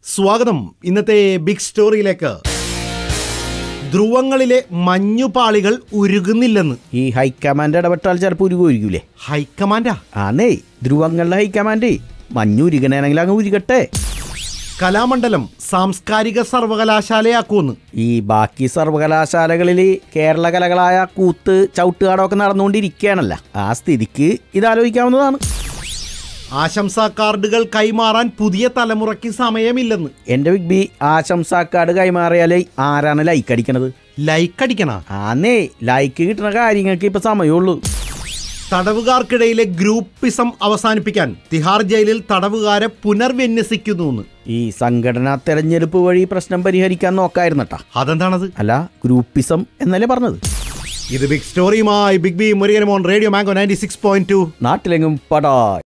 സ്വാഗതം ഇന്നത്തെ ബിഗ് സ്റ്റോറിയിലേക്ക് ധ്രുവങ്ങളിലെ മഞ്ഞുപാളികൾ ഉരുകുന്നില്ലെന്ന് ഈ ഹൈക്കമാൻഡ് ഇടപെട്ടാൽ ചിലപ്പോൾ ഉരുകുമായിരിക്കൂലേ ഹൈക്കമാൻഡാ ആന്നേ ധ്രുവങ്ങളുടെ ഹൈക്കമാൻഡ് മഞ്ഞ് ഉരുകണമെങ്കിൽ അങ്ങ് ഉരുകട്ടെ കലാമണ്ഡലം സാംസ്കാരിക സർവകലാശാലയാക്കുമെന്ന് ഈ ബാക്കി സർവകലാശാലകളിൽ കേരള കലകളായ കൂത്ത് ചവിട്ടുകാടൊക്കെ നടന്നുകൊണ്ടിരിക്കുകയാണല്ല ആ സ്ഥിതിക്ക് ഇതാലോചിക്കാവുന്നതാണ് ആശംസാ കാർഡുകൾ കൈമാറാൻ പുതിയ തലമുറയ്ക്ക് സമയമില്ലെന്ന് എൻ്റെ ബിഗ് ബി ആശംസാക്കാട് കൈമാറിയാലേ ആരാണ് ലൈക്ക് അടിക്കണത് ലൈക്ക് അടിക്കണ ആന്നേ ലൈക്ക് കിട്ടുന്ന കാര്യങ്ങൾക്ക് ഇപ്പൊ സമയമുള്ളൂ തടവുകാർക്കിടയിലെ ഗ്രൂപ്പിസം അവസാനിപ്പിക്കാൻ തിഹാർ ജയിലിൽ തടവുകാരെ പുനർവിന്യസിക്കുന്നു ഈ സംഘടനാ തെരഞ്ഞെടുപ്പ് വഴി പ്രശ്നം പരിഹരിക്കാൻ നോക്കായിരുന്നട്ടാ അതെന്താണത് അല്ല ഗ്രൂപ്പിസം എന്നല്ലേ പറഞ്ഞത് ഇത് ബിഗ് സ്റ്റോറിയുമായി ബിഗ് ബി മുരുകനമോൻ Radio Mango ninety six point two നാട്ടിലെങ്ങും പടാ